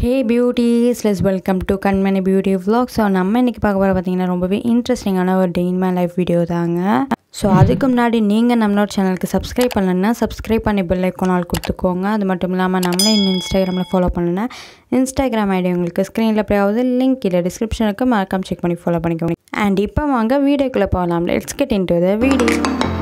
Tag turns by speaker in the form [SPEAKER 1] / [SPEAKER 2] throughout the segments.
[SPEAKER 1] ஹே beauties லெஸ் welcome to Kanmani beauty vlog so நம்ம இன்றைக்கி பார்க்க போகிற பார்த்தீங்கன்னா ரொம்பவே இன்ட்ரெஸ்டிங்கான ஒரு day in my life video தாங்க ஸோ அதுக்கு முன்னாடி நீங்கள் நம்மளோட சேனலுக்கு சப்ஸ்கிரைப் பண்ணலன்னா சப்ஸ்கிரைப் பண்ணி பெல் ஐக்கோனால் கொடுத்துக்கோங்க அது மட்டும் இல்லாமல் நம்மளே இன்னும் இன்ஸ்டாகிராமில் ஃபாலோ பண்ணலன்னா இன்ஸ்டாகிராம் ஐடி உங்களுக்கு ஸ்க்ரீனில் ப்ளே ஆகுது லிங்க் இல்லை டிஸ்கிரிப்ஷனுக்கு மறக்காம செக் பண்ணி ஃபாலோ பண்ணிக்கோங்க அண்ட் இப்போ வாங்க வீடியோக்குள்ளே போகலாம் let's get into the video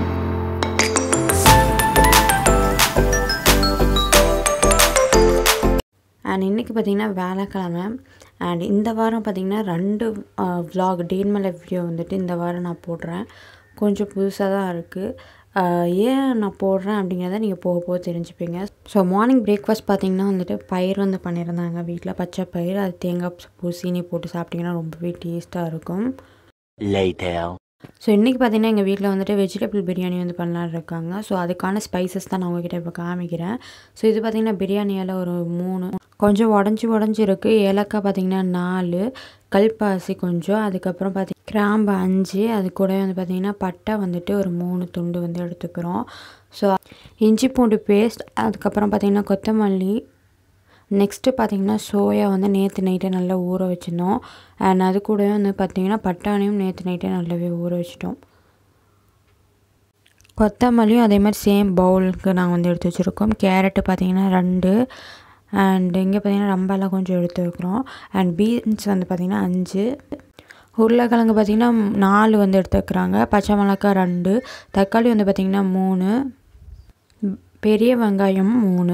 [SPEAKER 1] and இன்றைக்கி பார்த்திங்கன்னா வேலைக்கிழமை அண்ட் இந்த வாரம் பார்த்திங்கன்னா ரெண்டு vlog டேன் மேலே வீடியோ வந்துட்டு இந்த வாரம் நான் போடுறேன் கொஞ்சம் புதுசாக தான் இருக்குது ஏன் நான் போடுறேன் அப்படிங்கிறத நீங்கள் போக போக தெரிஞ்சுப்பீங்க ஸோ மார்னிங் பிரேக்ஃபாஸ்ட் பார்த்திங்கன்னா வந்துட்டு பயிர் வந்து பண்ணியிருந்தாங்க வீட்டில் பச்சை பயிர் அது தேங்காய் பூ சீனி போட்டு சாப்பிட்டிங்கன்னா ரொம்பவே டேஸ்ட்டாக இருக்கும்
[SPEAKER 2] Later.
[SPEAKER 1] ஸோ இன்றைக்கி பார்த்தீங்கன்னா எங்கள் வீட்டில் வந்துட்டு வெஜிடபிள் பிரியாணி வந்து பண்ணலான்னு இருக்காங்க ஸோ அதுக்கான ஸ்பைசஸ் தான் நான் உங்ககிட்ட இப்போ காமிக்கிறேன் ஸோ இது பார்த்திங்கன்னா பிரியாணியால் ஒரு மூணு கொஞ்சம் உடஞ்சி உடஞ்சி இருக்குது ஏலக்காய் பார்த்திங்கன்னா நாலு கல்பாசி கொஞ்சம் அதுக்கப்புறம் பார்த்தி கிராம்பு அஞ்சு அது கூட வந்து பார்த்திங்கன்னா பட்டை வந்துட்டு ஒரு மூணு துண்டு வந்து எடுத்துக்கிறோம் ஸோ இஞ்சி பூண்டு பேஸ்ட் அதுக்கப்புறம் பார்த்திங்கன்னா கொத்தமல்லி நெக்ஸ்ட்டு பார்த்திங்கன்னா சோயா வந்து நேற்று நைட்டே நல்லா ஊற வச்சுருந்தோம் அண்ட் அது கூடவே வந்து பார்த்திங்கன்னா பட்டாணியும் நேற்று நைட்டே நல்லாவே ஊற வச்சிட்டோம் கொத்தமல்லியும் அதே மாதிரி சேம் பவுலுக்கு நாங்கள் வந்து எடுத்து வச்சுருக்கோம் கேரட்டு பார்த்திங்கன்னா ரெண்டு அண்ட் இங்கே பார்த்திங்கன்னா ரம்பெல்லாம் கொஞ்சம் எடுத்து வைக்கிறோம் அண்ட் பீன்ஸ் வந்து பார்த்திங்கன்னா அஞ்சு உருளைக்கிழங்கு பார்த்திங்கன்னா நாலு வந்து எடுத்து வைக்கிறாங்க பச்சை மிளகாய் ரெண்டு தக்காளி வந்து பார்த்திங்கன்னா மூணு பெரிய வெங்காயம் மூணு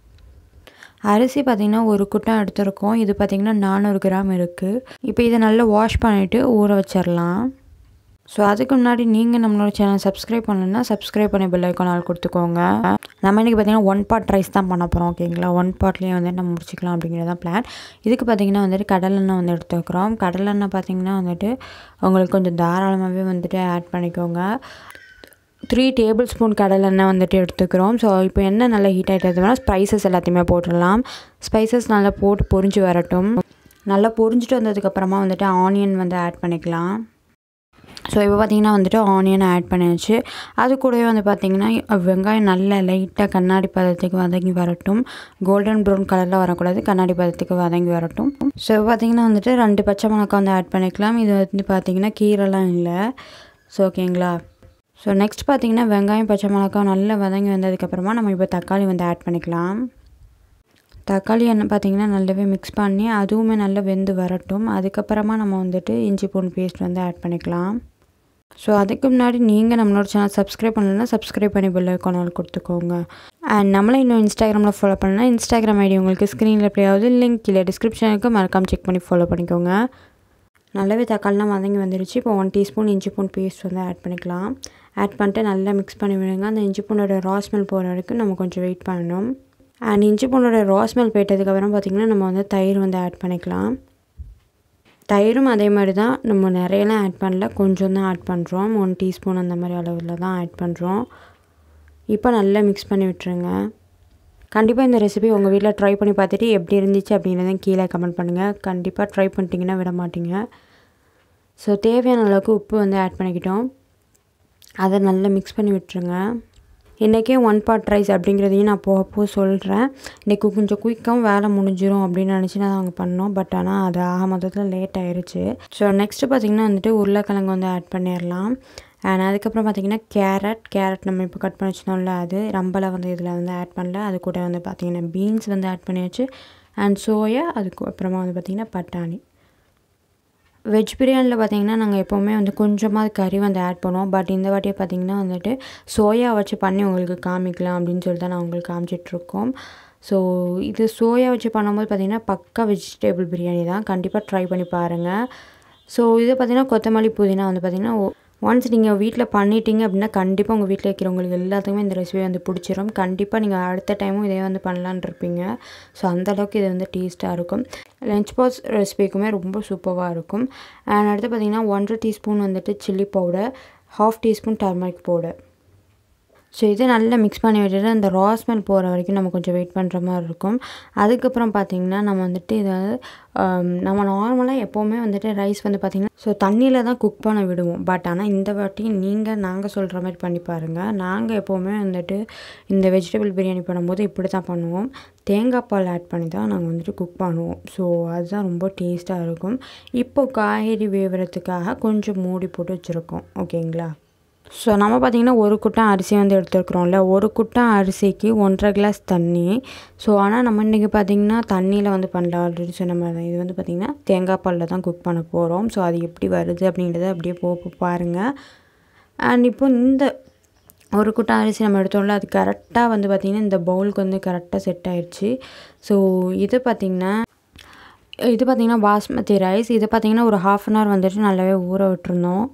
[SPEAKER 1] அரிசி பார்த்திங்கன்னா ஒரு குட்டம் எடுத்திருக்கோம் இது பார்த்திங்கன்னா நானூறு கிராம் இருக்குது இப்போ இதை நல்லா வாஷ் பண்ணிவிட்டு ஊற வச்சிடலாம் ஸோ அதுக்கு முன்னாடி நீங்கள் நம்மளோட சேனல் சப்ஸ்கிரைப் பண்ணலன்னா சப்ஸ்கிரைப் பண்ணி பெல் ஐக்கான் ஆள் கொடுத்துக்கோங்க நம்ம இன்றைக்கி பார்த்திங்கன்னா ஒன் பார்ட் ரைஸ் தான் பண்ண போகிறோம் ஓகேங்களா ஒன் பார்ட்லேயே வந்து நம்ம முடிச்சிக்கலாம் அப்படிங்கிறதான் பிளான் இதுக்கு பார்த்திங்கன்னா வந்துட்டு கடலெண்ணெய் வந்து எடுத்து வைக்கிறோம் கடலெண்ணெய் பார்த்திங்கன்னா வந்துட்டு உங்களுக்கு கொஞ்சம் தாராளமாகவே வந்துட்டு ஆட் பண்ணிக்கோங்க த்ரீ டேபிள் ஸ்பூன் கடலெண்ணெய் வந்துட்டு எடுத்துக்கிறோம் ஸோ இப்போ எண்ணெய் நல்லா ஹீட் ஆகிட்டதுனா ஸ்பைசஸ் எல்லாத்தையுமே போட்டுடலாம் ஸ்பைசஸ் நல்லா போட்டு பொரிஞ்சு வரட்டும் நல்லா பொரிஞ்சிட்டு வந்ததுக்கப்புறமா வந்துட்டு ஆனியன் வந்து ஆட் பண்ணிக்கலாம் ஸோ இப்போ பார்த்திங்கன்னா வந்துட்டு ஆனியன் ஆட் பண்ணியாச்சு அது கூடவே வந்து பார்த்திங்கன்னா வெங்காயம் நல்ல லைட்டாக கண்ணாடி பதத்துக்கு வதங்கி வரட்டும் கோல்டன் ப்ரௌன் கலரில் வரக்கூடாது கண்ணாடி பதத்துக்கு வதங்கி வரட்டும் ஸோ இப்போ பார்த்திங்கன்னா வந்துட்டு ரெண்டு பச்சை மிளகா வந்து ஆட் பண்ணிக்கலாம் இது வந்து பார்த்திங்கன்னா கீரைலாம் இல்லை ஸோ ஓகேங்களா ஸோ நெக்ஸ்ட் பார்த்திங்கன்னா வெங்காயம் பச்சை மிளகா நல்லா வதங்கி வந்ததுக்கப்புறமா நம்ம இப்போ தக்காளி வந்து ஆட் பண்ணிக்கலாம் தக்காளி என்ன பார்த்திங்கன்னா நல்லாவே மிக்ஸ் பண்ணி அதுவுமே நல்லா வெந்து வரட்டும் அதுக்கப்புறமா நம்ம வந்துட்டு இஞ்சி பூண்டு பேஸ்ட் வந்து ஆட் பண்ணிக்கலாம் ஸோ அதுக்கு முன்னாடி நீங்கள் நம்மளோட சேனல் சப்ஸ்கிரைப் பண்ணலன்னா சப்ஸ்கிரைப் பண்ணி பெல் ஐக்கானால் கொடுத்துக்கோங்க அண்ட் நம்மளை இன்னும் இன்ஸ்டாகிராமில் ஃபாலோ பண்ணலாம் இன்ஸ்டாகிராம் ஐடி உங்களுக்கு ஸ்க்ரீனில் ப்ளே ஆகுது லிங்க் இல்லை டிஸ்கிரிப்ஷனுக்கு மறக்காமல் செக் பண்ணி ஃபாலோ பண்ணிக்கோங்க நல்லாவே தக்காளிலாம் வதங்கி வந்துருச்சு இப்போ ஒன் டீஸ்பூன் இஞ்சி பூண்டு பேஸ்ட் வந்து ஆட் பண்ணிக்கலாம் ஆட் பண்ணிட்டு நல்லா மிக்ஸ் பண்ணி விடுங்க அந்த இஞ்சி பூண்டோட ரா ஸ்மெல் போகிற வரைக்கும் நம்ம கொஞ்சம் வெயிட் பண்ணணும் அண்ட் இஞ்சி பூண்டோட ரா ஸ்மெல் போயிட்டதுக்கப்புறம் பார்த்திங்கன்னா நம்ம வந்து தயிர் வந்து ஆட் பண்ணிக்கலாம் தயிரும் அதே மாதிரி தான் நம்ம நிறையலாம் ஆட் பண்ணல கொஞ்சம் தான் ஆட் பண்ணுறோம் ஒன் டீஸ்பூன் அந்த மாதிரி அளவில் தான் ஆட் பண்ணுறோம் இப்போ நல்லா மிக்ஸ் பண்ணி விட்டுருங்க கண்டிப்பாக இந்த ரெசிபி உங்கள் வீட்டில் ட்ரை பண்ணி பார்த்துட்டு எப்படி இருந்துச்சு அப்படின்றத கீழே கமெண்ட் பண்ணுங்கள் கண்டிப்பாக ட்ரை பண்ணிட்டீங்கன்னா விட மாட்டீங்க ஸோ தேவையான அளவுக்கு உப்பு வந்து ஆட் பண்ணிக்கிட்டோம் அதை நல்லா மிக்ஸ் பண்ணி விட்டுருங்க இன்றைக்கே ஒன் பார்ட் ரைஸ் அப்படிங்கிறதையும் நான் போக போக சொல்கிறேன் இன்றைக்கி கொஞ்சம் குயிக்காகவும் வேலை முடிஞ்சிரும் அப்படின்னு நினச்சி நான் நாங்கள் பண்ணோம் பட் ஆனால் அது ஆக மொத்தத்தில் லேட் ஆயிடுச்சு ஸோ நெக்ஸ்ட்டு பார்த்திங்கன்னா வந்துட்டு உருளைக்கிழங்கு வந்து ஆட் பண்ணிடலாம் அண்ட் அதுக்கப்புறம் பார்த்திங்கன்னா கேரட் கேரட் நம்ம இப்போ கட் பண்ணி வச்சிருந்தோம்ல அது ரம்பலை வந்து இதில் வந்து ஆட் பண்ணல அது கூட வந்து பார்த்திங்கன்னா பீன்ஸ் வந்து ஆட் பண்ணியாச்சு அண்ட் சோயா அதுக்கு அப்புறமா வந்து பார்த்திங்கன்னா பட்டாணி வெஜ் பிரியாணியில் பார்த்திங்கன்னா நாங்கள் எப்போவுமே வந்து கொஞ்சமாக கறி வந்து ஆட் பண்ணுவோம் பட் இந்த வாட்டியை பார்த்திங்கன்னா வந்துட்டு சோயா வச்சு பண்ணி உங்களுக்கு காமிக்கலாம் அப்படின்னு சொல்லி தான் நான் உங்களுக்கு காமிச்சிட்ருக்கோம் ஸோ இது சோயா வச்சு பண்ணும்போது பார்த்திங்கன்னா பக்கா வெஜிடேபிள் பிரியாணி தான் கண்டிப்பாக ட்ரை பண்ணி பாருங்கள் ஸோ இது பார்த்திங்கன்னா கொத்தமல்லி புதினா வந்து பார்த்திங்கன்னா ஒன்ஸ் நீங்கள் வீட்டில் பண்ணிட்டீங்க அப்படின்னா கண்டிப்பாக உங்கள் வீட்டில் இருக்கிறவங்களுக்கு எல்லாத்துக்குமே இந்த ரெசிபி வந்து பிடிச்சிரும் கண்டிப்பாக நீங்கள் அடுத்த டைமும் இதே வந்து பண்ணலான் இருப்பீங்க ஸோ அந்தளவுக்கு இது வந்து டேஸ்ட்டாக இருக்கும் லஞ்ச் பாக்ஸ் ரெசிபிக்குமே ரொம்ப சூப்பராக இருக்கும் அண்ட் அடுத்து பார்த்திங்கன்னா ஒன்றரை டீஸ்பூன் வந்துட்டு chilli powder half teaspoon turmeric powder so இதை நல்லா மிக்ஸ் பண்ணி விட்டுட்டு அந்த ரா ஸ்மெல் போகிற வரைக்கும் நம்ம கொஞ்சம் வெயிட் பண்ணுற மாதிரி இருக்கும் அதுக்கப்புறம் பார்த்திங்கன்னா நம்ம வந்துட்டு இதை வந்து நம்ம நார்மலாக எப்போவுமே வந்துட்டு ரைஸ் வந்து பார்த்திங்கன்னா ஸோ தண்ணியில் தான் குக் பண்ண விடுவோம் பட் ஆனால் இந்த வாட்டி நீங்கள் நாங்கள் சொல்கிற மாதிரி பண்ணி பாருங்கள் நாங்கள் எப்போவுமே வந்துட்டு இந்த வெஜிடபிள் பிரியாணி பண்ணும்போது இப்படி தான் பண்ணுவோம் தேங்காய் பால் ஆட் பண்ணி தான் நாங்கள் வந்துட்டு குக் பண்ணுவோம் ஸோ அதுதான் ரொம்ப டேஸ்ட்டாக இருக்கும் இப்போ காய்கறி வேவுறதுக்காக கொஞ்சம் மூடி போட்டு வச்சுருக்கோம் ஓகேங்களா ஸோ நம்ம பார்த்திங்கன்னா ஒரு குட்டம் அரிசி வந்து எடுத்துருக்குறோம்ல ஒரு குட்டம் அரிசிக்கு ஒன்றரை கிளாஸ் தண்ணி ஸோ ஆனால் நம்ம இன்றைக்கி பார்த்திங்கன்னா தண்ணியில் வந்து பண்ணல ஆல்ரெடி சொன்ன மாதிரி தான் இது வந்து பார்த்திங்கன்னா தேங்காய் பாலில் தான் குக் பண்ண போகிறோம் ஸோ அது எப்படி வருது அப்படின்றத அப்படியே போ பாருங்கள் அண்ட் இப்போ இந்த ஒரு குட்டம் அரிசி நம்ம எடுத்தோம்ல அது கரெக்டாக வந்து பார்த்திங்கன்னா இந்த பவுலுக்கு வந்து கரெக்டாக செட் ஆயிடுச்சு ஸோ இது பார்த்திங்கன்னா இது பார்த்திங்கன்னா பாஸ்மதி ரைஸ் இது பார்த்திங்கன்னா ஒரு ஹாஃப் அன் ஹவர் வந்துட்டு நல்லாவே ஊற விட்டுருந்தோம்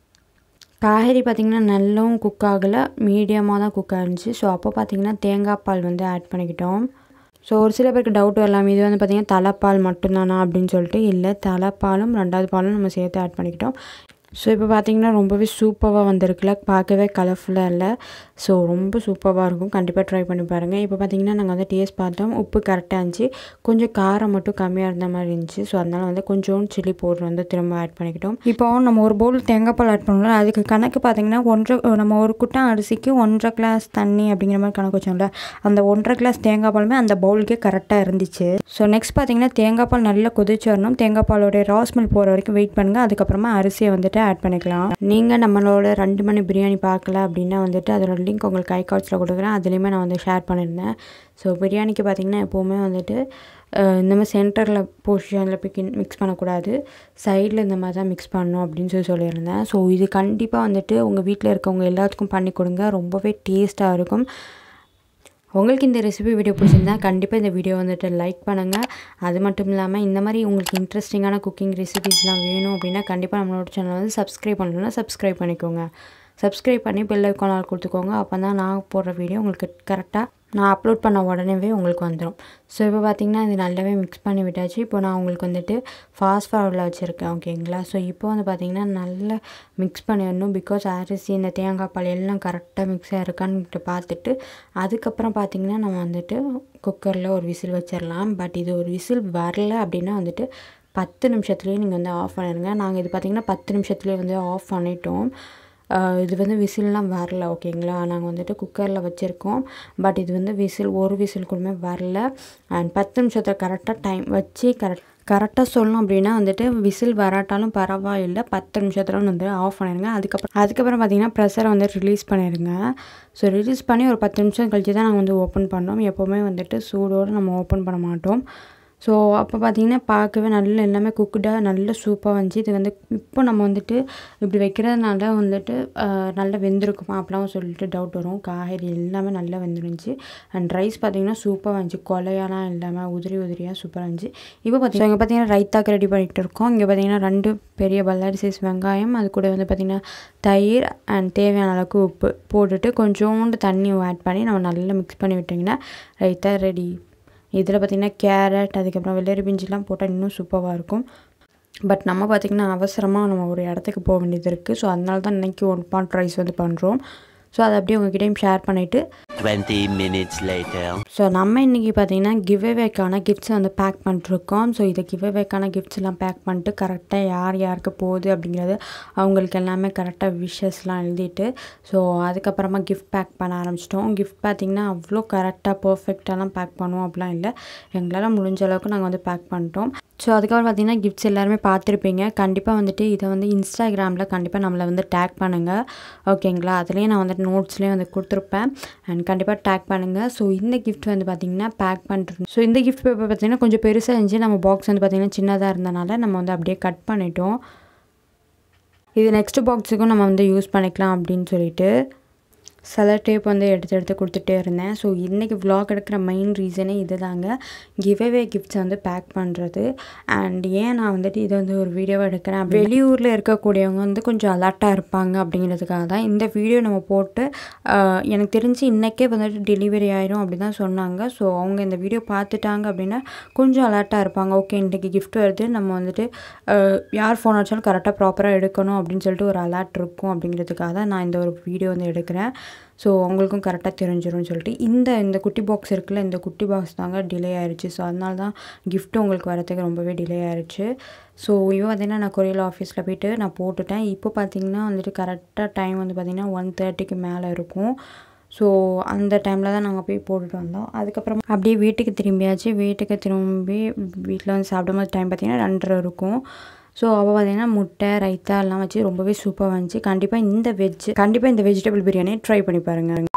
[SPEAKER 1] காய்கறி பார்த்திங்கன்னா நல்லாவும் குக் ஆகலை மீடியமாக தான் குக் ஆகிருந்துச்சு ஸோ அப்போ பார்த்திங்கன்னா தேங்காய் பால் வந்து ஆட் பண்ணிக்கிட்டோம் ஸோ ஒரு சில பேருக்கு டவுட் வரலாம் இது வந்து பார்த்திங்கன்னா தலைப்பால் மட்டும்தானா அப்படின்னு சொல்லிட்டு இல்லை தலைப்பாலும் ரெண்டாவது பாலும் நம்ம சேர்த்து ஆட் பண்ணிக்கிட்டோம் ஸோ இப்போ பார்த்திங்கன்னா ரொம்பவே சூப்பராக வந்திருக்குல பார்க்கவே கலர்ஃபுல்லாக இல்லை ஸோ ரொம்ப சூப்பராக இருக்கும் கண்டிப்பாக ட்ரை பண்ணி பாருங்கள் இப்போ பார்த்திங்கன்னா நாங்கள் வந்து டேஸ்ட் பார்த்தோம் உப்பு கரெக்டாக இருந்துச்சு கொஞ்சம் காரம் மட்டும் கம்மியாக இருந்த மாதிரி இருந்துச்சு ஸோ அதனால் வந்து கொஞ்சோண்டு சில்லி பவுடர் வந்து திரும்ப ஆட் பண்ணிக்கிட்டோம் இப்போ நம்ம ஒரு பவுல் தேங்காய் பால் ஆட் பண்ணோம்ல அதுக்கு கணக்கு பார்த்திங்கன்னா ஒன்றரை நம்ம ஒரு குட்டம் அரிசிக்கு ஒன்றரை கிளாஸ் தண்ணி அப்படிங்கிற மாதிரி கணக்கு வச்சோம்ல அந்த ஒன்றரை கிளாஸ் தேங்காய் பாலுமே அந்த பவுலுக்கே கரெக்டாக இருந்துச்சு ஸோ நெக்ஸ்ட் பார்த்திங்கன்னா தேங்காய் பால் நல்லா கொதிச்சு வரணும் தேங்காய் பாலோடைய ராஸ்மெல் போகிற வரைக்கும் வெயிட் பண்ணுங்கள் அதுக்கப்புறமா அரிசியை வந்துட்டு ஆட் பண்ணிக்கலாம் நீங்கள் நம்மளோட ரெண்டு மணி பிரியாணி பார்க்கல அப்படின்னா வந்துட்டு அதோட லிங்க் உங்களுக்கு ஐ கார்ட்ஸில் கொடுக்குறேன் அதுலேயுமே நான் வந்து ஷேர் பண்ணியிருந்தேன் ஸோ பிரியாணிக்கு பார்த்திங்கன்னா எப்போவுமே வந்துட்டு இந்த மாதிரி சென்டரில் பொசிஷனில் போய் மிக்ஸ் பண்ணக்கூடாது சைடில் இந்த மாதிரி தான் மிக்ஸ் பண்ணணும் அப்படின்னு சொல்லி சொல்லியிருந்தேன் ஸோ இது கண்டிப்பாக வந்துட்டு உங்கள் வீட்டில் இருக்கவங்க எல்லாத்துக்கும் பண்ணி கொடுங்க ரொம்பவே டேஸ்ட்டாக இருக்கும் உங்களுக்கு இந்த ரெசிபி வீடியோ பிடிச்சிருந்தா கண்டிப்பாக இந்த வீடியோ வந்துட்டு லைக் பண்ணுங்கள் அது மட்டும் இல்லாமல் இந்த மாதிரி உங்களுக்கு இன்ட்ரெஸ்டிங்கான குக்கிங் ரெசிபிஸ்லாம் வேணும் அப்படின்னா கண்டிப்பாக நம்மளோட சேனல் வந்து சப்ஸ்கிரைப் பண்ணணும்னா சப்ஸ்கிரைப் பண்ணிக்கோங்க சப்ஸ்கிரைப் பண்ணி பெல் ஐக்கான் ஆள் கொடுத்துக்கோங்க அப்போ தான் நான் போடுற வீடியோ உங்களுக்கு கரெக்டாக நான் அப்லோட் பண்ண உடனேவே உங்களுக்கு வந்துடும் ஸோ இப்போ பார்த்திங்கன்னா இது நல்லாவே மிக்ஸ் பண்ணி விட்டாச்சு இப்போ நான் உங்களுக்கு வந்துட்டு ஃபாஸ்ட் ஃபார்வர்டில் வச்சுருக்கேன் ஓகேங்களா ஸோ இப்போ வந்து பார்த்திங்கன்னா நல்லா மிக்ஸ் பண்ணிடணும் பிகாஸ் அரிசி இந்த தேங்காய் பால் எல்லாம் கரெக்டாக மிக்ஸ் ஆகிருக்கான்னு பார்த்துட்டு அதுக்கப்புறம் பார்த்திங்கன்னா நம்ம வந்துட்டு குக்கரில் ஒரு விசில் வச்சிடலாம் பட் இது ஒரு விசில் வரல அப்படின்னா வந்துட்டு பத்து நிமிஷத்துலேயே நீங்கள் வந்து ஆஃப் பண்ணிடுங்க நாங்கள் இது பார்த்திங்கன்னா பத்து நிமிஷத்துலேயே வந்து ஆஃப் பண்ணிட்டோம் இது வந்து விசில்லாம் வரல ஓகேங்களா நாங்கள் வந்துட்டு குக்கரில் வச்சுருக்கோம் பட் இது வந்து விசில் ஒரு விசில் கூடமே வரல அண்ட் பத்து நிமிஷத்தில் கரெக்டாக டைம் வச்சு கரெக்ட் கரெக்டாக சொல்லணும் அப்படின்னா வந்துட்டு விசில் வராட்டாலும் பரவாயில்லை பத்து நிமிஷத்தில் வந்து ஆஃப் பண்ணிடுங்க அதுக்கப்புறம் அதுக்கப்புறம் பார்த்தீங்கன்னா ப்ரெஷரை வந்து ரிலீஸ் பண்ணிடுங்க ஸோ ரிலீஸ் பண்ணி ஒரு பத்து நிமிஷம் கழிச்சு தான் நாங்கள் வந்து ஓப்பன் பண்ணோம் எப்போவுமே வந்துட்டு சூடோடு நம்ம ஓப்பன் பண்ண மாட்டோம் ஸோ அப்போ பார்த்திங்கன்னா பார்க்கவே நல்ல எல்லாமே குக்குடாக நல்ல சூப்பாக வந்துச்சு இது வந்து இப்போ நம்ம வந்துட்டு இப்படி வைக்கிறதுனால வந்துட்டு நல்லா வெந்திருக்குமா அப்படிலாம் சொல்லிட்டு டவுட் வரும் காய்கறி எல்லாமே நல்லா வெந்துருந்துச்சு அண்ட் ரைஸ் பார்த்திங்கன்னா சூப்பராக வந்துச்சு கொலையாலாம் இல்லாமல் உதிரி உதிரியாக சூப்பராக இருந்துச்சு இப்போ பார்த்திங்கன்னா இங்கே பார்த்திங்கன்னா ரைத்தாக்கு ரெடி பண்ணிகிட்டு இருக்கோம் இங்கே பார்த்திங்கன்னா ரெண்டு பெரிய பல்லாரி சைஸ் வெங்காயம் அது கூட வந்து பார்த்திங்கன்னா தயிர் அண்ட் தேவையான அளவுக்கு உப்பு போட்டுட்டு கொஞ்சோண்டு தண்ணி ஆட் பண்ணி நம்ம நல்லா மிக்ஸ் பண்ணி விட்டிங்கன்னா ரைத்தா ரெடி இதில் பார்த்திங்கன்னா கேரட் அதுக்கப்புறம் வெள்ளரி பிஞ்சுலாம் போட்டால் இன்னும் சூப்பராக இருக்கும் பட் நம்ம பார்த்திங்கன்னா அவசரமாக நம்ம ஒரு இடத்துக்கு போக வேண்டியது இருக்குது ஸோ அதனால தான் இன்றைக்கி ஒன் பாட் ரைஸ் வந்து பண்ணுறோம் ஸோ அதை அப்படியே உங்ககிட்டயும் ஷேர் பண்ணிவிட்டு
[SPEAKER 2] 20 minutes later.
[SPEAKER 1] ஸோ நம்ம இன்றைக்கி பார்த்தீங்கன்னா கிவ்அவேக்கான கிஃப்ட்ஸ் வந்து பேக் பண்ணிட்டுருக்கோம் ஸோ இதை கிவ்அவேக்கான கிஃப்ட்ஸ்லாம் பேக் பண்ணிட்டு கரெக்டாக யார் யாருக்கு போகுது அப்படிங்கிறது அவங்களுக்கு எல்லாமே கரெக்டாக விஷஸ்லாம் எழுதிட்டு ஸோ அதுக்கப்புறமா கிஃப்ட் பேக் பண்ண ஆரம்பிச்சிட்டோம் கிஃப்ட் பார்த்திங்கன்னா அவ்வளோ கரெக்டாக பர்ஃபெக்டாலாம் பேக் பண்ணுவோம் அப்படிலாம் இல்லை எங்களால் முடிஞ்ச அளவுக்கு நாங்கள் வந்து பேக் பண்ணிட்டோம் ஸோ அதுக்கப்புறம் பார்த்தீங்கன்னா கிஃப்ட்ஸ் எல்லாருமே பார்த்துருப்பீங்க கண்டிப்பாக வந்துட்டு இதை வந்து இன்ஸ்டாகிராமில் கண்டிப்பாக நம்மளை வந்து டேக் பண்ணுங்கள் ஓகேங்களா அதுலேயே நான் வந்துட்டு நோட்ஸ்லேயும் வந்து கொடுத்துருப்பேன் அண்ட் கண்டிப்பாக டேக் பண்ணுங்கள் ஸோ இந்த கிஃப்ட் வந்து பார்த்திங்கன்னா பேக் பண்ணுறது ஸோ இந்த கிஃப்ட் பேப்பர் பார்த்திங்கன்னா கொஞ்சம் பெருசாக இருந்துச்சு நம்ம பாக்ஸ் வந்து பார்த்திங்கன்னா சின்னதாக இருந்தனால நம்ம வந்து அப்படியே கட் பண்ணிட்டோம் இது நெக்ஸ்ட் பாக்ஸுக்கும் நம்ம வந்து யூஸ் பண்ணிக்கலாம் அப்படின்னு சொல்லிட்டு சில டேப் வந்து எடுத்து எடுத்து கொடுத்துட்டே இருந்தேன் ஸோ இன்றைக்கி vlog எடுக்கிற மெயின் ரீசனே இது தாங்க கிவ்அவே கிஃப்ட்ஸ் வந்து பேக் பண்ணுறது அண்ட் ஏன் நான் வந்துட்டு இதை வந்து ஒரு வீடியோவாக எடுக்கிறேன் அப்படி வெளியூரில் இருக்கக்கூடியவங்க வந்து கொஞ்சம் அலர்ட்டாக இருப்பாங்க அப்படிங்கிறதுக்காக தான் இந்த வீடியோ நம்ம போட்டு ஆஹ், எனக்கு தெரிஞ்சு இன்றைக்கே வந்துட்டு டெலிவரி ஆயிரும் அப்படி தான் சொன்னாங்க ஸோ அவங்க இந்த வீடியோ பார்த்துட்டாங்க அப்படின்னா கொஞ்சம் அலர்ட்டாக இருப்பாங்க ஓகே இன்றைக்கி gift வருது நம்ம வந்துட்டு ஆஹ், யார் ஃபோன் வச்சாலும் கரெக்டாக ப்ராப்பராக எடுக்கணும் அப்படின்னு சொல்லிட்டு ஒரு அலர்ட் இருக்கும் அப்படிங்கிறதுக்காக தான் நான் இந்த ஒரு வீடியோ வந்து எடுக்கிறேன் ஸோ உங்களுக்கும் கரெக்டாக தெரிஞ்சிரும்னு சொல்லிட்டு இந்த இந்த குட்டி பாக்ஸ் இருக்குல்ல இந்த குட்டி பாக்ஸ் தாங்க டிலே ஆயிடுச்சு ஸோ அதனால தான் gift உங்களுக்கு வரதுக்கு ரொம்பவே டிலே ஆயிடுச்சு ஸோ இவன் பார்த்தீங்கன்னா நான் கொரியர் ஆஃபீஸில் போயிட்டு நான் போட்டுட்டேன் இப்போ பார்த்தீங்கன்னா வந்துட்டு கரெக்டாக டைம் வந்து பார்த்திங்கன்னா ஒன் தேர்ட்டிக்கு மேலே இருக்கும் ஸோ அந்த டைமில் தான் நாங்கள் போய் போட்டுட்டு வந்தோம் அதுக்கப்புறம் அப்படியே வீட்டுக்கு திரும்பியாச்சு வீட்டுக்கு திரும்பி வீட்டில் வந்து சாப்பிடும்போது டைம் பார்த்திங்கன்னா ரெண்டரை இருக்கும் ஸோ அவள் பார்த்தீங்கன்னா முட்டை ரைத்தா எல்லாம் வச்சு ரொம்பவே சூப்பராக வந்துச்சு கண்டிப்பாக இந்த வெஜ் கண்டிப்பாக இந்த வெஜிடபிள் பிரியாணி ட்ரை பண்ணி பாருங்கள்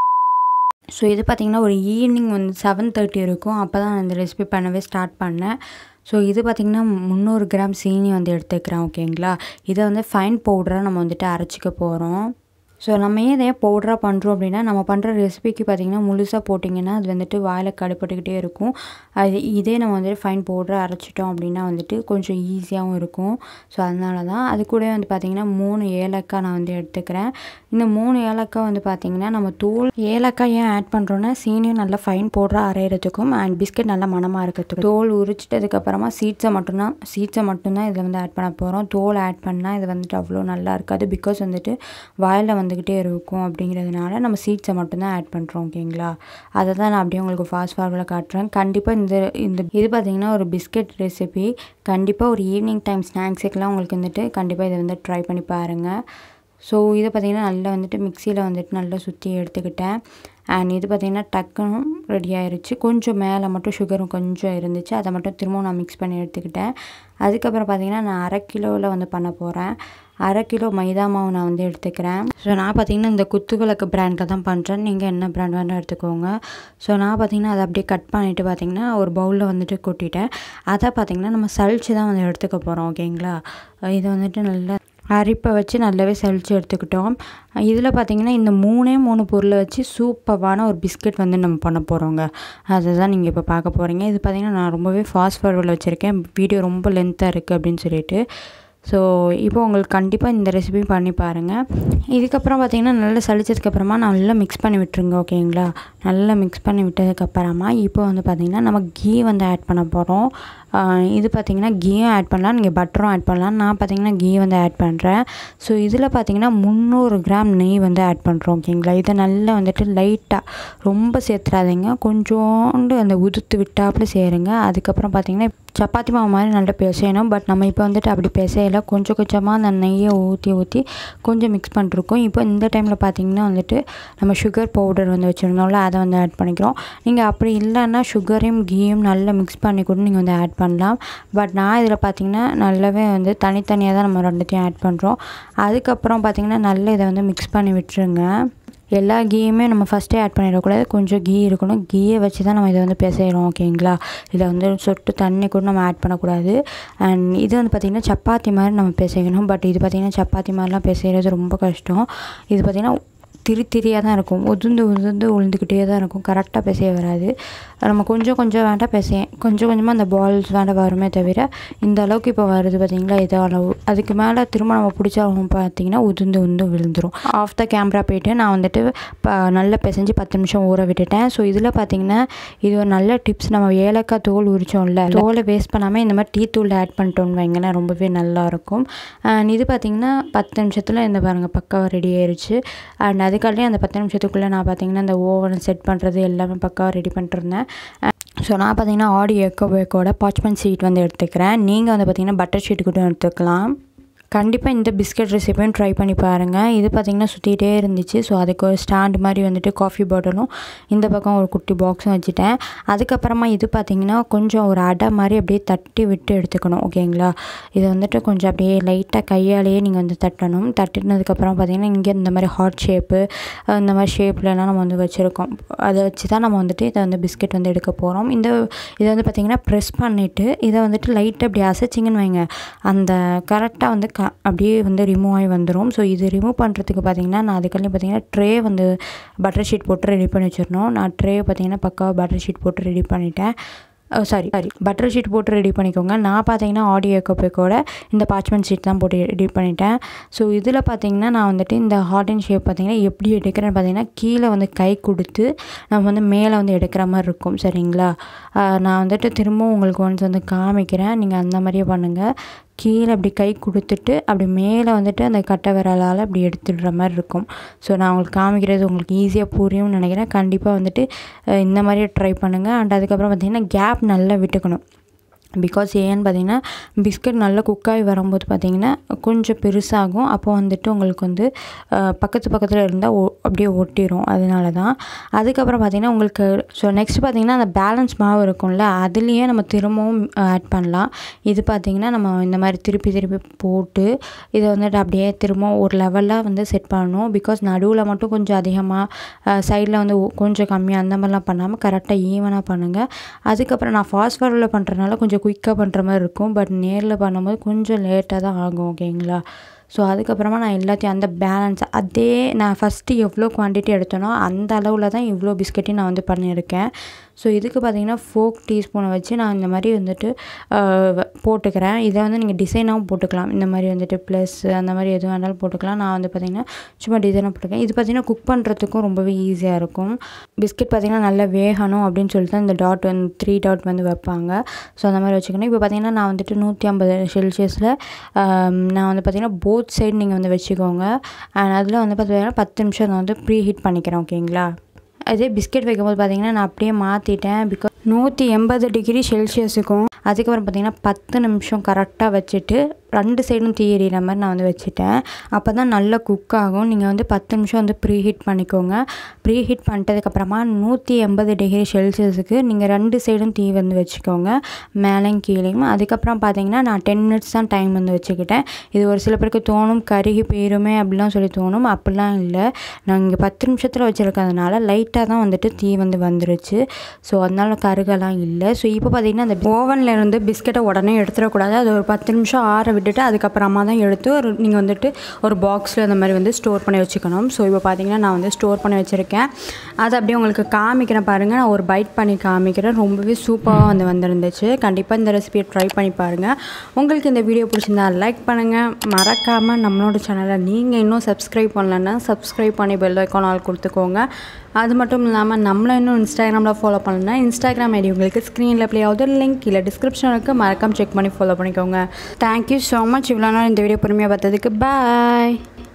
[SPEAKER 1] ஸோ இது பார்த்திங்கன்னா ஒரு ஈவினிங் வந்து செவன் தேர்ட்டி இருக்கும் அப்போ தான் நான் இந்த ரெசிபி பண்ணவே ஸ்டார்ட் பண்ணேன் ஸோ இது பார்த்திங்கன்னா முந்நூறு கிராம் சீனி வந்து எடுத்துக்கிறேன் ஓகேங்களா இதை வந்து ஃபைன் பவுடராக நம்ம வந்துட்டு அரைச்சிக்க போகிறோம் ஸோ நம்ம ஏன் இதை பவுடராக பண்ணுறோம் அப்படின்னா நம்ம பண்ணுற ரெசிபிக்கு பார்த்திங்கன்னா முழுசாக போட்டிங்கன்னா அது வந்துட்டு வாயில் கடுப்பட்டுக்கிட்டே இருக்கும் அது இதே நம்ம வந்துட்டு ஃபைன் பவுடராக அரைச்சிட்டோம் அப்படின்னா வந்துட்டு கொஞ்சம் ஈஸியாகவும் இருக்கும் ஸோ அதனால தான் அது கூட வந்து பார்த்திங்கன்னா மூணு ஏலக்காய் நான் வந்து எடுத்துக்கிறேன் இந்த மூணு ஏலக்காய் வந்து பார்த்திங்கன்னா நம்ம தூள் ஏலக்காய் ஏன் ஆட் பண்ணுறோன்னா சீனியும் நல்லா ஃபைன் பவுடராக அரைகிறதுக்கும் அண்ட் பிஸ்கட் நல்லா மனமாக இருக்கிறதுக்கும் தோல் உரிச்சிட்டதுக்கப்புறமா சீட்ஸை மட்டும்தான் சீட்ஸை மட்டும்தான் இதில் வந்து ஆட் பண்ண போகிறோம் தோல் ஆட் பண்ணால் இது வந்துட்டு அவ்வளோ நல்லா இருக்காது பிகாஸ் வந்துட்டு வாயில் வந்துக்கிட்டே இருக்கும் அப்படிங்கிறதுனால நம்ம சீட்ஸை மட்டும்தான் ஆட் பண்ணுறோம் ஓகேங்களா அதை தான் நான் அப்படியே உங்களுக்கு ஃபாஸ்ட் ஃபார்வர்டில் காட்டுறேன் கண்டிப்பாக இந்த இந்த இது பார்த்திங்கன்னா ஒரு பிஸ்கட் ரெசிபி கண்டிப்பாக ஒரு ஈவினிங் டைம் ஸ்நாக்ஸுக்கெல்லாம் உங்களுக்கு வந்துட்டு கண்டிப்பாக இதை வந்து ட்ரை பண்ணி பாருங்கள் ஸோ இதை பார்த்திங்கன்னா நல்லா வந்துட்டு மிக்சியில் வந்துட்டு நல்லா சுற்றி எடுத்துக்கிட்டேன் அண்ட் இது பார்த்திங்கன்னா டக்குன்னு ரெடி ஆயிருச்சு கொஞ்சம் மேலே மட்டும் சுகரும் கொஞ்சம் இருந்துச்சு அதை மட்டும் திரும்பவும் நான் மிக்ஸ் பண்ணி எடுத்துக்கிட்டேன் அதுக்கப்புறம் பார்த்திங்கன்னா நான் அரை கிலோவில் வந்து பண்ண போகிறேன் அரை கிலோ மைதா மாவு நான் வந்து எடுத்துக்கிறேன் ஸோ நான் பார்த்திங்கன்னா இந்த குத்துவிளக்கு பிராண்டில் தான் பண்ணுறேன் நீங்கள் என்ன பிராண்ட் வேணால் எடுத்துக்கோங்க ஸோ நான் பார்த்திங்கன்னா அதை அப்படியே கட் பண்ணிவிட்டு பார்த்திங்கன்னா ஒரு பவுலில் வந்துட்டு கொட்டிட்டேன் அதை பார்த்திங்கன்னா நம்ம சளிச்சு தான் வந்து எடுத்துக்க போகிறோம் ஓகேங்களா இது வந்துட்டு நல்லா அரிப்பை வச்சு நல்லாவே சளிச்சு எடுத்துக்கிட்டோம் இதில் பார்த்திங்கன்னா இந்த மூணே மூணு பொருளை வச்சு சூப்பரான ஒரு பிஸ்கட் வந்து நம்ம பண்ண போகிறோங்க அதை தான் நீங்கள் இப்போ பார்க்க போகிறீங்க இது பார்த்திங்கன்னா நான் ரொம்பவே ஃபாஸ்ட் ஃபார்வர்டில் வச்சுருக்கேன் வீடியோ ரொம்ப லென்த்தாக இருக்குது அப்படின்னு சொல்லிட்டு ஸோ இப்போ உங்களுக்கு கண்டிப்பாக இந்த ரெசிபி பண்ணி பாருங்கள் இதுக்கப்புறம் பார்த்திங்கன்னா நல்லா சளிச்சதுக்கப்புறமா நல்லா மிக்ஸ் பண்ணி விட்டுருங்க ஓகேங்களா நல்லா மிக்ஸ் பண்ணி விட்டதுக்கப்புறமா இப்போ வந்து பார்த்திங்கன்னா நம்ம கீ வந்து ஆட் பண்ண போகிறோம் இது பார்த்திங்கன்னா கீயும் ஆட் பண்ணலாம் நீங்கள் பட்டரும் ஆட் பண்ணலாம் நான் பார்த்திங்கன்னா கீ வந்து ஆட் பண்ணுறேன் ஸோ இதில் பார்த்திங்கன்னா முந்நூறு கிராம் நெய் வந்து ஆட் பண்ணுறோம் ஓகேங்களா இதை நல்லா வந்துட்டு லைட்டாக ரொம்ப சேர்த்துறாதீங்க கொஞ்சோண்டு அந்த உதுத்து விட்டாப்புல சேருங்க அதுக்கப்புறம் பார்த்திங்கன்னா சப்பாத்தி மாவு மாதிரி நல்லா பிசையணும் பட் நம்ம இப்போ வந்துட்டு அப்படி பிசையலை கொஞ்சம் கொஞ்சமாக அந்த நெய்யை ஊற்றி ஊற்றி கொஞ்சம் மிக்ஸ் பண்ணிருக்கோம் இப்போ இந்த டைமில் பார்த்திங்கன்னா வந்துட்டு நம்ம சுகர் பவுடர் வந்து வச்சுருந்தோம்ல அதை வந்து ஆட் பண்ணிக்கிறோம் நீங்கள் அப்படி இல்லைன்னா சுகரையும் கீயும் நல்லா மிக்ஸ் பண்ணி கூட நீங்கள் வந்து ஆட் பண்ணலாம் பட் நான் இதில் பார்த்திங்கன்னா நல்லாவே வந்து தனித்தனியாக தான் நம்ம ரெண்டுத்தையும் ஆட் பண்ணுறோம் அதுக்கப்புறம் பார்த்திங்கன்னா நல்லா இதை வந்து மிக்ஸ் பண்ணி விட்டுருங்க எல்லா கீயுமே நம்ம ஃபஸ்ட்டே ஆட் பண்ணிடக்கூடாது கொஞ்சம் கீ இருக்கணும் கீயை வச்சு தான் நம்ம இதை வந்து பிசைகிறோம் ஓகேங்களா இதில் வந்து சொட்டு தண்ணி கூட நம்ம ஆட் பண்ணக்கூடாது அண்ட் இது வந்து பார்த்திங்கன்னா சப்பாத்தி மாதிரி நம்ம பிசைக்கணும் பட் இது பார்த்திங்கன்னா சப்பாத்தி மாதிரிலாம் பிசைகிறது ரொம்ப கஷ்டம் இது பார்த்திங்கன்னா திரி திரியாக தான் இருக்கும் உதிர்ந்து உதிர்ந்து உளுந்துக்கிட்டே தான் இருக்கும் கரெக்டாக பிசைய வராது நம்ம கொஞ்சம் கொஞ்சம் வேண்டாம் பிசைய கொஞ்சம் கொஞ்சமாக அந்த பால்ஸ் வேண்டாம் வருமே தவிர இந்த அளவுக்கு இப்போ வருது பார்த்தீங்களா இது அளவு அதுக்கு மேலே திரும்ப நம்ம பிடிச்சாலும் பார்த்தீங்கன்னா உதிர்ந்து உந்து விழுந்துரும் ஆஃப் த கேமரா போயிட்டு நான் வந்துட்டு ப நல்லா பிசைஞ்சு பத்து நிமிஷம் ஊற விட்டுட்டேன் ஸோ இதில் பார்த்தீங்கன்னா இது ஒரு நல்ல டிப்ஸ் நம்ம ஏலக்காய் தோல் உரிச்சோம்ல தோலை வேஸ்ட் பண்ணாமல் இந்த மாதிரி டீ தூள் ஆட் பண்ணிட்டோம்னு வைங்களேன் ரொம்பவே நல்லாயிருக்கும் அண்ட் இது பார்த்திங்கன்னா பத்து நிமிஷத்தில் இந்த பாருங்கள் பக்காவாக ரெடி ஆயிருச்சு அண்ட் அதுக்காலே அந்த பத்து நிமிஷத்துக்குள்ளே நான் பார்த்தீங்கன்னா இந்த ஓவனை செட் பண்ணுறது எல்லாமே பக்காவாக ரெடி பண்ணிட்டுருந்தேன் ஸோ நான் பார்த்தீங்கன்னா ஆடி எக்கோ பேக்கோட பாச்மெண்ட் ஷீட் வந்து எடுத்துக்கிறேன் நீங்கள் வந்து பார்த்தீங்கன்னா பட்டர் ஷீட் கூட எடுத்துக்கலாம் கண்டிப்பாக இந்த பிஸ்கட் ரெசிபியும் ட்ரை பண்ணி பாருங்கள் இது பார்த்திங்கன்னா சுற்றிட்டே இருந்துச்சு ஸோ அதுக்கு ஒரு ஸ்டாண்டு மாதிரி வந்துட்டு காஃபி பாட்டிலும் இந்த பக்கம் ஒரு குட்டி பாக்ஸும் வச்சுட்டேன் அதுக்கப்புறமா இது பார்த்திங்கன்னா கொஞ்சம் ஒரு அடை மாதிரி அப்படியே தட்டி விட்டு எடுத்துக்கணும் ஓகேங்களா இதை வந்துட்டு கொஞ்சம் அப்படியே லைட்டாக கையாலேயே நீங்கள் வந்து தட்டணும் தட்டினதுக்கப்புறம் பார்த்திங்கன்னா இங்கே இந்த மாதிரி ஹார்ட் ஷேப்பு இந்த மாதிரி ஷேப்லலாம் நம்ம வந்து வச்சுருக்கோம் அதை வச்சு தான் நம்ம வந்துட்டு இதை வந்து பிஸ்கெட் வந்து எடுக்க போகிறோம் இந்த இதை வந்து பார்த்திங்கன்னா ப்ரெஸ் பண்ணிவிட்டு இதை வந்துட்டு லைட்டாக அப்படி அசைச்சிங்கன்னு வைங்க அந்த கரெக்டாக வந்து க அப்படியே வந்து ரிமூவ் ஆகி வந்துடும் ஸோ இது ரிமூவ் பண்ணுறதுக்கு பார்த்திங்கன்னா நான் அதுக்கெல்லாம் பார்த்திங்கன்னா ட்ரே வந்து பட்டர் ஷீட் போட்டு ரெடி பண்ணி வச்சிடணும் நான் ட்ரே பார்த்திங்கன்னா பக்காவாக பட்டர் ஷீட் போட்டு ரெடி பண்ணிட்டேன் சாரி சாரி பட்டர் ஷீட் போட்டு ரெடி பண்ணிக்கோங்க நான் பார்த்தீங்கன்னா ஆடியோ கப்பேக்கோட இந்த பார்ச்மெண்ட் ஷீட் தான் போட்டு ரெடி பண்ணிட்டேன் ஸோ இதில் பார்த்தீங்கன்னா நான் வந்துட்டு இந்த ஹார்ட் அண்ட் ஷேப் பார்த்தீங்கன்னா எப்படி எடுக்கிறேன்னு பார்த்தீங்கன்னா கீழே வந்து கை கொடுத்து நம்ம வந்து மேலே வந்து எடுக்கிற மாதிரி இருக்கும் சரிங்களா நான் வந்துட்டு திரும்பவும் உங்களுக்கு ஒன்ஸ் வந்து காமிக்கிறேன் நீங்கள் அந்த மாதிரியே பண்ணுங்கள் கீழே அப்படி கை கொடுத்துட்டு அப்படி மேலே வந்துட்டு அந்த கட்டை விரலால் அப்படி எடுத்துடுற மாதிரி இருக்கும் ஸோ நான் உங்களுக்கு காமிக்கிறது உங்களுக்கு ஈஸியாக புரியும்னு நினைக்கிறேன் கண்டிப்பாக வந்துட்டு அஹ், இந்த மாதிரியே ட்ரை பண்ணுங்கள் அண்ட் அதுக்கப்புறம் பார்த்திங்கன்னா கேப் நல்லா விட்டுக்கணும் பிகாஸ் ஏன்னு பார்த்தீங்கன்னா பிஸ்கட் நல்லா குக்காகி வரும்போது பார்த்தீங்கன்னா கொஞ்சம் பெருசாகும் அப்போ வந்துட்டு உங்களுக்கு வந்து அஹ், பக்கத்து பக்கத்தில் இருந்தால் ஓ அப்படியே ஒட்டிடும் அதனால தான் அதுக்கப்புறம் பார்த்தீங்கன்னா உங்களுக்கு ஸோ நெக்ஸ்ட் பார்த்தீங்கன்னா அந்த பேலன்ஸ் மாவு இருக்கும்ல அதுலேயே நம்ம திரும்பவும் ஆட் பண்ணலாம் இது பார்த்தீங்கன்னா நம்ம இந்த மாதிரி திருப்பி திருப்பி போட்டு இதை வந்துட்டு அப்படியே திரும்ப ஒரு லெவலில் வந்து செட் பண்ணணும் பிகாஸ் நடுவில் மட்டும் கொஞ்சம் அதிகமாக சைடில் வந்து ஒ- கொஞ்சம் கம்மியாக அந்த மாதிரிலாம் பண்ணாமல் கரெக்டாக ஈவனாக பண்ணுங்கள் அதுக்கப்புறம் நான் ஃபாஸ்ட் ஃபார்வர்டில் பண்ணுறதுனால கொஞ்சம் குயிக்காக பண்ணுற மாதிரி இருக்கும் பட் நேரில் பண்ணும்போது கொஞ்சம் லேட்டாக தான் ஆகும் ஓகேங்களா ஸோ அதுக்கப்புறமா நான் எல்லாத்தையும் அந்த பேலன்ஸ் அதே நான் ஃபஸ்ட்டு எவ்வளோ குவான்டிட்டி எடுத்தேனோ அந்த அளவில் தான் இவ்வளோ பிஸ்கட்டையும் நான் வந்து பண்ணியிருக்கேன் ஸோ இதுக்கு பார்த்தீங்கன்னா ஃபோக் டீஸ்பூனை வச்சு நான் இந்த மாதிரி வந்துட்டு ஆஹ், வ- போட்டுக்கிறேன் இதை வந்து நீங்கள் டிசைனாகவும் போட்டுக்கலாம் இந்த மாதிரி வந்துட்டு ப்ளஸ் அந்த மாதிரி எது வேணாலும் போட்டுக்கலாம் நான் வந்து பார்த்திங்கன்னா சும்மா டிசைனாக போட்டுருக்கேன் இது பார்த்திங்கன்னா குக் பண்ணுறதுக்கும் ரொம்பவே ஈஸியாக இருக்கும் பிஸ்கட் பார்த்திங்கன்னா நல்லா வேகணும் அப்படின்னு சொல்லிட்டு தான் இந்த டாட் வந்து த்ரீ டாட் வந்து வைப்பாங்க ஸோ அந்த மாதிரி வச்சுக்கணும் இப்போ பார்த்திங்கன்னா நான் வந்துட்டு நூற்றி ஐம்பது செல்சியஸில் நான் வந்து பார்த்திங்கன்னா போத் சைடு நீங்கள் வந்து வச்சுக்கோங்க அண்ட் அதில் வந்து பார்த்திங்கன்னா பத்து நிமிஷம் நான் வந்து ப்ரீ ஹீட் பண்ணிக்கிறேன் ஓகேங்களா அதே பிஸ்கட் வைக்கும்போது பார்த்தீங்கன்னா நான் அப்படியே மாற்றிட்டேன் பிகாஸ் நூற்றி எண்பது டிகிரி செல்சியஸுக்கும் அதுக்கப்புறம் பார்த்தீங்கன்னா பத்து நிமிஷம் கரெக்டாக வச்சுட்டு ரெண்டு சைடும் தீ எறிகிற மாதிரி நான் வந்து வச்சுட்டேன் அப்போ தான் நல்லா குக் ஆகும் நீங்கள் வந்து பத்து நிமிஷம் வந்து ப்ரீ ஹீட் பண்ணிக்கோங்க ப்ரீ ஹீட் பண்ணிட்டதுக்கப்புறமா நூற்றி எண்பது டிகிரி செல்சியஸுக்கு நீங்கள் ரெண்டு சைடும் தீ வந்து வச்சுக்கோங்க மேலேயும் கீழேயும் அதுக்கப்புறம் பார்த்தீங்கன்னா நான் டென் மினிட்ஸ் தான் டைம் வந்து வச்சுக்கிட்டேன் இது ஒரு சில பேருக்கு தோணும் கருகி போயிருமே அப்படிலாம் சொல்லி தோணும் அப்படிலாம் இல்லை நான் இங்கே பத்து நிமிஷத்தில் வச்சுருக்கிறதுனால லைட்டாக தான் வந்துட்டு தீ வந்து வந்துருச்சு ஸோ அதனால கருகெல்லாம் இல்லை ஸோ இப்போ பார்த்தீங்கன்னா அந்த ஓவனில் இருந்து பிஸ்கெட்டை உடனே எடுத்துடக்கூடாது அது ஒரு பத்து நிமிஷம் ஆற விட்டுட்டு அதுக்கப்புறமா தான் எடுத்து ஒரு நீங்கள் வந்துட்டு ஒரு பாக்ஸில் அந்த மாதிரி வந்து ஸ்டோர் பண்ணி வச்சுக்கணும் ஸோ இப்போ பார்த்தீங்கன்னா நான் வந்து ஸ்டோர் பண்ணி வச்சுருக்கேன் அதை அப்படியே உங்களுக்கு காமிக்கிறேன் பாருங்கள் நான் ஒரு பைட் பண்ணி காமிக்கிறேன் ரொம்பவே சூப்பராக வந்து வந்திருந்துச்சு கண்டிப்பாக இந்த ரெசிபியை ட்ரை பண்ணி பாருங்கள் உங்களுக்கு இந்த வீடியோ பிடிச்சிருந்தா லைக் பண்ணுங்கள் மறக்காமல் நம்மளோட சேனலை நீங்கள் இன்னும் சப்ஸ்கிரைப் பண்ணலன்னா சப்ஸ்கிரைப் பண்ணி பெல் ஐக்கான் ஆல் கொடுத்துக்கோங்க அது மட்டும் இல்லாமல் நம்மளை இன்னும் இன்ஸ்டாகிராமில் ஃபாலோ பண்ணலன்னா இன்ஸ்டாகிராம் ஐடி உங்களுக்கு ஸ்க்ரீனில் ப்ளே ஆகுது லிங்க் இல்லை டிஸ்கிரிப்ஷனுக்கு மறக்காம செக் பண்ணி ஃபாலோ பண்ணிக்கோங்க தேங்க்யூ ஸோ மச் இவ்வளோ நாள் இந்த வீடியோ பொறுமையாக பார்த்ததுக்கு பாய்